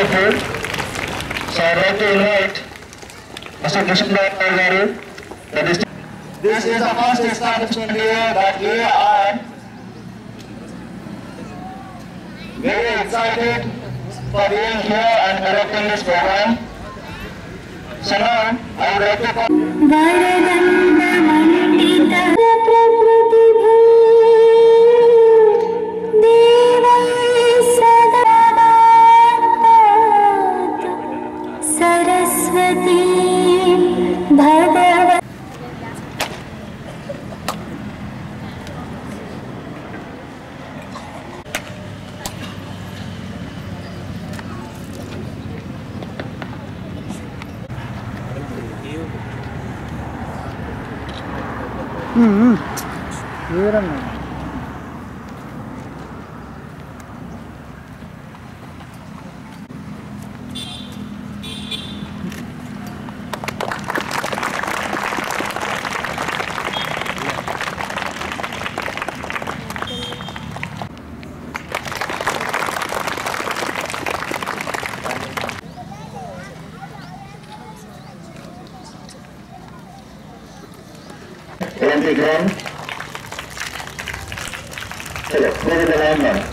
beautiful. So I'd like to invite Mr. Krishna Garu, the district. This is the first establishment here that we are very excited for being here and conducting this program. So now I would like to call వరదండమండిత ప్రకృతిభూ దేవై సదా పాతు Saraswati భగవ Olympic run. चलो मेरे दलान में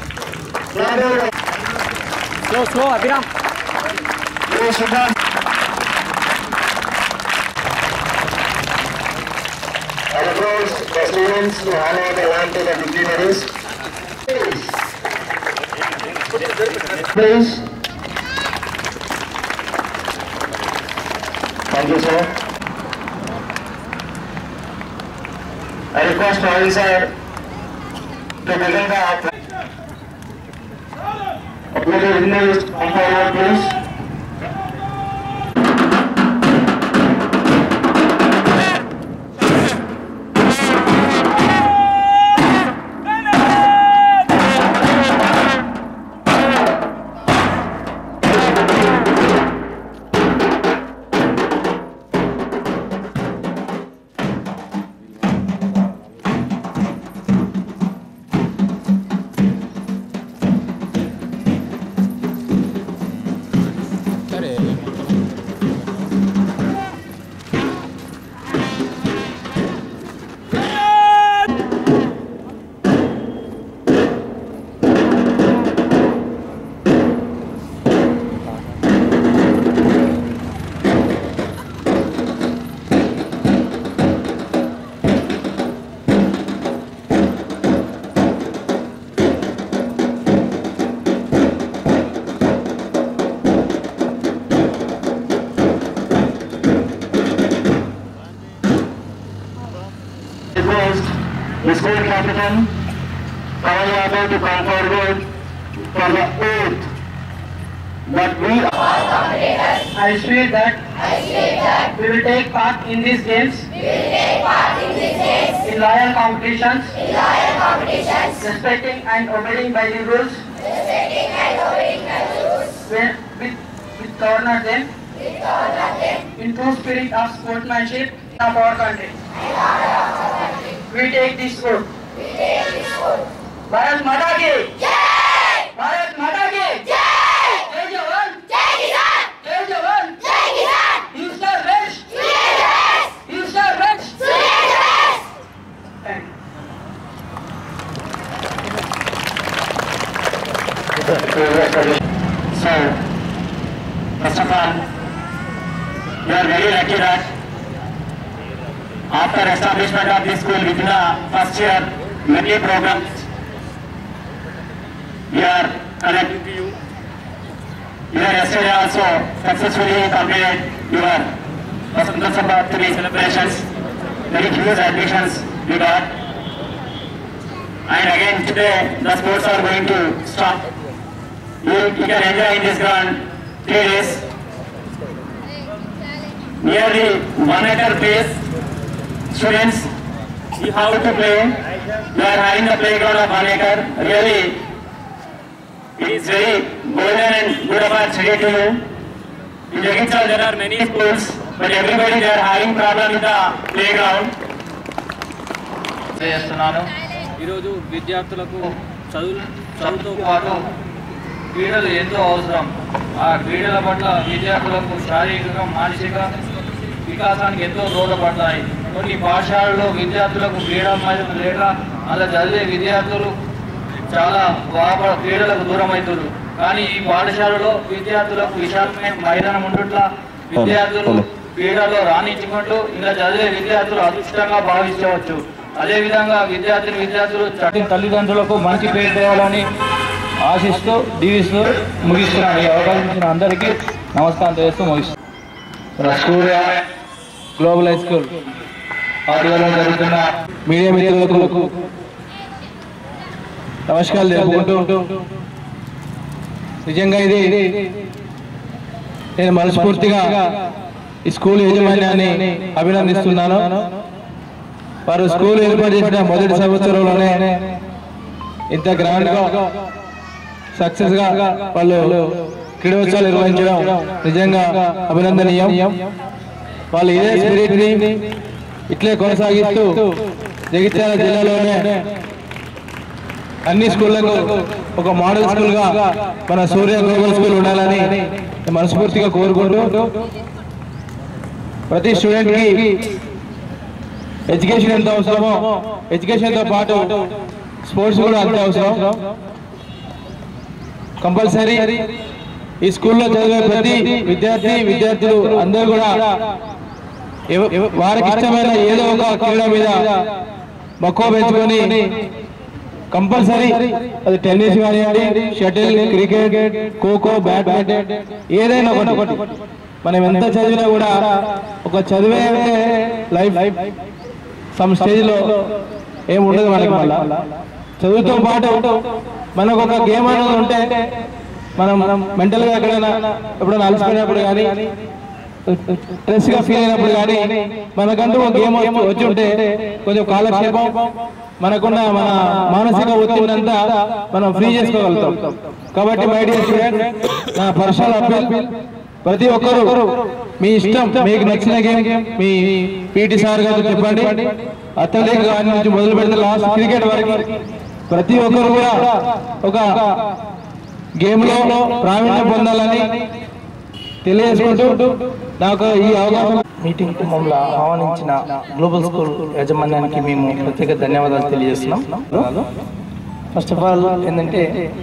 slow slow Abhiram ये सुबह And of course, the students who honor the land to the dignitaries. Please. Thank you, sir. I request Ravi sir to begin the Appeal dignitaries come forward, please. request the school captain, Kamal Yadav to come forward for the oath that we I swear that we will take part in these games in loyal competitions respecting and obeying by the rules when- with with governor them in true spirit of sportsmanship of our country. We take this oath. Bharat माता की भारत माता की जय जवान जय जवान Houston Reds! Houston Reds! Thank you. So, first of all, we are very lucky that after establishment of this school within the first year, many programs we are connected to you. You are yesterday also successfully completed your Vasanta Sabha 3 celebrations. Very huge admissions you got. And again today the sports are going to start. You, you can enjoy in this ground three days. Nearly one acre place. Students, see how to play. You are having the playground of one acre. Really, it is very golden and good opportunity to you. In Jaginsal there are many schools, but everybody they are having problem with the playground. చేస్తున్నాను ఈరోజు విద్యార్థులకు చదువు చదువుతో పాటు క్రీడలు ఎంతో అవసరం ఆ క్రీడల పట్ల విద్యార్థులకు శారీరక మానసిక వికాసానికి ఎంతో దోహదపడతాయి కొన్ని పాఠశాలలో విద్యార్థులకు క్రీడా మైదానం లేక అలా చదివే విద్యార్థులు చాలా బాగా క్రీడలకు దూరం అవుతారు కానీ ఈ పాఠశాలలో విద్యార్థులకు విశాలమైన మైదానం ఉండుట్లా విద్యార్థులు క్రీడలో రాణించుకుంటూ ఇలా చదివే విద్యార్థులు అదృష్టంగా భావించవచ్చు అదేవిధంగా విద్యార్థులు విద్యార్థులు చట్టి తల్లిదండ్రులకు మంచి పేరు తేవాలని ఆశిస్తూ దీవిస్తూ ముగిస్తున్నాను ఈ అవకాశం ఇచ్చిన అందరికీ నమస్కారం చేస్తూ ముగిస్తున్నాను సూర్య గ్లోబల్ హై స్కూల్ ఆధ్వర్యంలో జరుగుతున్న మీడియా మిత్రులకు నమస్కారాలు తెలుపుకుంటూ నిజంగా ఇది నేను మనస్ఫూర్తిగా ఈ స్కూల్ యాజమాన్యాన్ని అభినందిస్తున్నాను వారు స్కూల్ ఏర్పాటు చేసిన మొదటి సంవత్సరంలోనే ఇంత గ్రాండ్ గా సక్సెస్ గా వాళ్ళు క్రీడోత్సవాలు నిర్వహించడం నిజంగా అభినందనీయం వాళ్ళు ఇదే స్పిరిట్ ని ఇట్లే కొనసాగిస్తూ జగిత్యాల జిల్లాలోనే అన్ని స్కూళ్లకు ఒక మోడల్ స్కూల్ గా మన సూర్య గ్లోబల్ స్కూల్ ఉండాలని మనస్ఫూర్తిగా కోరుకుంటూ ప్రతి స్టూడెంట్ కి ఎడ్యుకేషన్ ఎంత అవసరమో ఎడ్యుకేషన్ తో పాటు స్పోర్ట్స్ కూడా అంతే అవసరం కంపల్సరీ ఈ స్కూల్లో చదివే ప్రతి విద్యార్థి విద్యార్థులు అందరూ కూడా ఎవ- ఎవ- వారికి ఇష్టమైన ఏదో ఒక క్రీడ మీద మక్కువ పెంచుకొని కంపల్సరీ అది టెన్నిస్ కానివ్వండి షటిల్ క్రికెట్ ఖోఖో బ్యాడ్మింటన్ ఏదైనా ఒకటి ఒకటి మనం ఎంత చదివినా కూడా ఒక చదివే లైఫ్ సమ్ స్టేజ్ లో ఏమి ఉండదు మనకి మళ్ళా చదువుతో పాటు మనకు ఒక గేమ్ అనేది ఉంటే మనం మనం మెంటల్ గా ఎక్కడైనా ఎప్పుడైనా అలసిపోయినప్పుడు కానీ స్ట్రెస్ గా ఫీల్ అయినప్పుడు కానీ మనకంటూ ఒక గేమ్ వచ్చి ఉంటే కొంచెం కాలక్షేపం మనకున్న మన మానసిక ఒత్తిడి అంతా మనం ఫ్రీ చేసుకోగలుగుతాం కాబట్టి మై డియర్ స్టూడెంట్ నా పర్సనల్ అప్పీల్ ప్రతి ఒక్కరు మీ ఇష్టం మీకు నచ్చిన గేమ్ మీ పీటీ సార్ గారు చెప్పండి అథ్లెటిక్ గారి నుంచి మొదలు పెడితే లాస్ట్ క్రికెట్ వరకు ప్రతి ఒక్కరు కూడా ఒక గేమ్ లో ప్రావీణ్యం పొందాలని తెలియజేసుకుంటూ నాకు ఈ అవకాశం మీటింగ్ కు మమ్మల్ని ఆహ్వానించిన గ్లోబల్ స్కూల్ యాజమాన్యానికి మేము ప్రత్యేక ధన్యవాదాలు తెలియజేస్తున్నాం ఫస్ట్ ఆఫ్ ఆల్ ఏంటంటే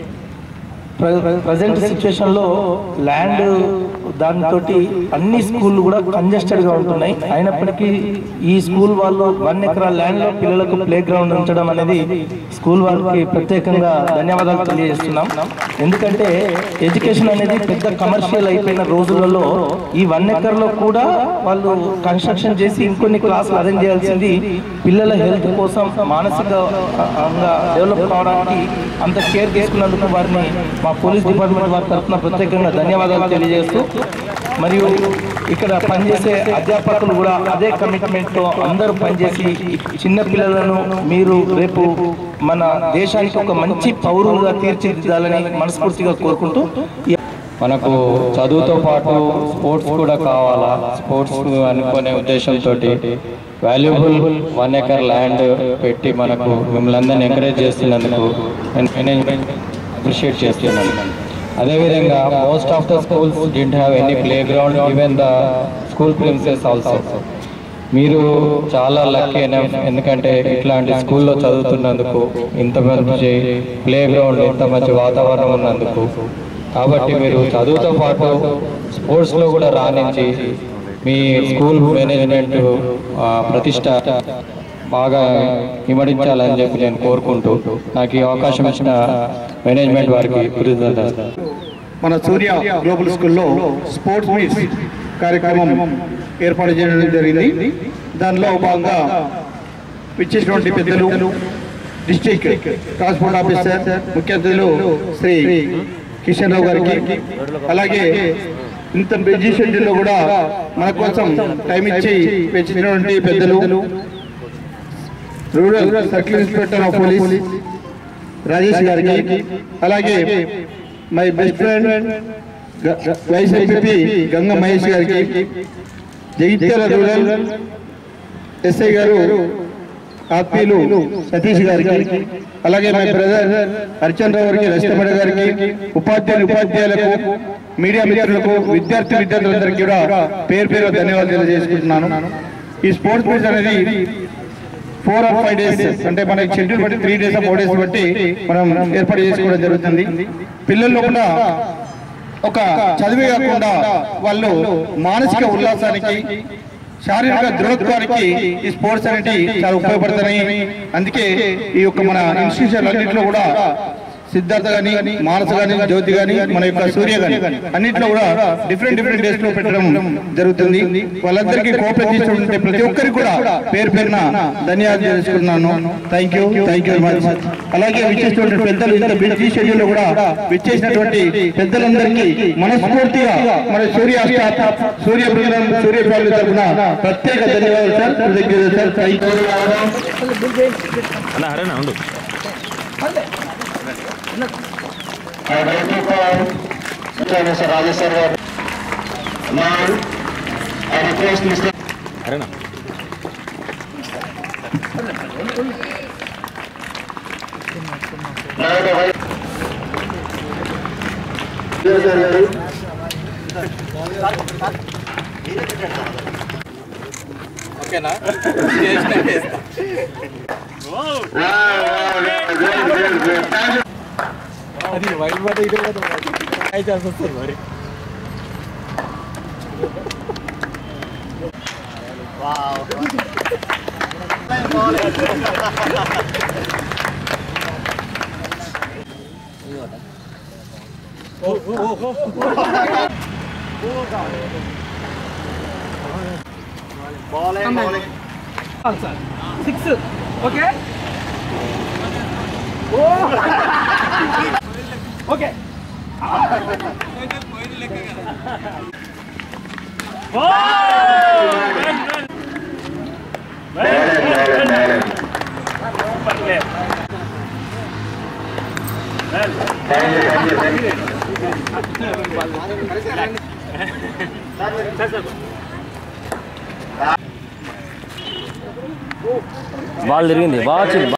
ప్రజెంట్ సిచ్యువేషన్ లో ల్యాండ్ దానితో అన్ని స్కూళ్ళు కూడా కంజెస్టెడ్ గా ఉంటున్నాయి అయినప్పటికీ ఈ స్కూల్ వాళ్ళు వన్ ఎకరా ల్యాండ్ లో పిల్లలకు ప్లే గ్రౌండ్ ఉంచడం అనేది స్కూల్ వాళ్ళకి ప్రత్యేకంగా ధన్యవాదాలు తెలియజేస్తున్నాం ఎందుకంటే ఎడ్యుకేషన్ అనేది పెద్ద కమర్షియల్ అయిపోయిన రోజులలో ఈ వన్ ఎకర్ లో కూడా వాళ్ళు కన్స్ట్రక్షన్ చేసి ఇంకొన్ని క్లాసులు అరేంజ్ చేయాల్సింది పిల్లల హెల్త్ కోసం మానసికంగా డెవలప్ కావడానికి అంత కేర్ తీసుకున్నందుకు వారిని మా పోలీస్ డిపార్ట్మెంట్ వారి తరఫున ప్రత్యేకంగా ధన్యవాదాలు తెలియజేస్తూ మరియు ఇక్కడ పనిచేసే అధ్యాపకులు కూడా అదే కమిట్మెంట్ తో అందరూ పనిచేసి చిన్న పిల్లలను మీరు రేపు మన దేశానికి ఒక మంచి పౌరులుగా తీర్చిదిద్దాలని మనస్ఫూర్తిగా కోరుకుంటూ ఈ మనకు చదువుతో పాటు స్పోర్ట్స్ కూడా కావాలా స్పోర్ట్స్ అనుకునే ఉద్దేశంతో వాల్యుబుల్ వన్ ఎకర్ ల్యాండ్ పెట్టి మనకు మిమ్మల్ని అందరిని ఎంకరేజ్ చేస్తున్నందుకు నేను మేనేజ్మెంట్ అప్రిషియేట్ చేస్తున్నాను అదేవిధంగా most of the schools didn't have any playground even the school principals also మీరు చాలా లక్కీ ఎందుకంటే ఇట్లాంటి స్కూల్లో చదువుతున్నందుకు ఇంత మంచి ప్లే గ్రౌండ్ ఇంత మంచి వాతావరణం ఉన్నందుకు కాబట్టి మీరు చదువుతో పాటు స్పోర్ట్స్లో కూడా రాణించి మీ స్కూల్ మేనేజ్మెంట్ ఆ, ప్రతిష్ట బాగా ఇమడించాలని చెప్పి నేను కోరుకుంటూ నాకు ఈ అవకాశం ఇచ్చిన మేనేజ్మెంట్ వారికి కృతజ్ఞతలు మన సూర్య గ్లోబల్ స్కూల్లో స్పోర్ట్స్ మీట్స్ కార్యక్రమం ఏర్పాటు చేయడం జరిగింది దానిలో భాగంగా విచ్చేసినటువంటి పెద్దలు డిస్టిక్ ట్రాన్స్పోర్ట్ ఆఫీసర్ ముఖ్య అతిథులు శ్రీ కిషన్ రావు గారికి అలాగే ఇంత బిజీ షెడ్యూల్లో కూడా మన కోసం టైం ఇచ్చి పెంచినటువంటి పెద్దలు rural circle inspector of police Rajesh గారికి అలాగే my best friend vice MP Ganga Mahesh గారికి జగిత్యాల రూరల్ ఎస్ఐ గారు ఆత్మీయులు సతీష్ గారికి అలాగే మై బ్రదర్ హరిచంద్ర గారికి రస్తమణ గారికి ఉపాధ్యాయులు ఉపాధ్యాయులకు మీడియా మిత్రులకు విద్యార్థి విద్యార్థులందరికీ కూడా పేరు పేరు ధన్యవాదాలు తెలియజేసుకుంటున్నాను ఈ స్పోర్ట్స్ మీట్ అనేది ఫోర్ ఆర్ ఫైవ్ డేస్ అంటే మనకి షెడ్యూల్ బట్టి త్రీ డేస్ ఫోర్ డేస్ బట్టి మనం ఏర్పాటు చేసుకోవడం జరుగుతుంది పిల్లల్లో కూడా ఒక చదివే కాకుండా వాళ్ళు మానసిక ఉల్లాసానికి శారీరక దృఢత్వానికి ఈ స్పోర్ట్స్ అనేవి చాలా ఉపయోగపడుతున్నాయి అందుకే ఈ యొక్క మన ఇన్స్టిట్యూషన్ అన్నింటిలో కూడా సిద్ధార్థ గాని మానస గాని జ్యోతి గాని మన యొక్క సూర్య గాని అన్నింటిలో కూడా డిఫరెంట్ డిఫరెంట్ డేస్ లో పెట్టడం జరుగుతుంది వాళ్ళందరికీ కోఆపరేట్ చేస్తుంటే ప్రతి ఒక్కరికి కూడా పేరు పేరున ధన్యవాదాలు తెలుసుకున్నాను thank you thank you very much అలాగే విచ్చేసినటువంటి పెద్దలు ఇంత బిజీ షెడ్యూల్ లో కూడా విచ్చేసినటువంటి పెద్దలందరికీ మనస్ఫూర్తిగా మన సూర్య స్టాఫ్, సూర్య బృందం సూర్య ఫ్యామిలీ తరఫున ప్రత్యేక ధన్యవాదాలు సార్ కృతజ్ఞతలు సార్ థ్యాంక్ యూ అన్న హరేనా ఉండు I would like to call Mr. Rajeswar Garu. Now, I request Mr. హరేనా Now the Vice ఓకేనా అది వైట్ మాట ఇదే అయితే వస్తుంది మరి సిక్స్ ఓకే ఓకే బాల్ తిరిగింది బాగా వచ్చింది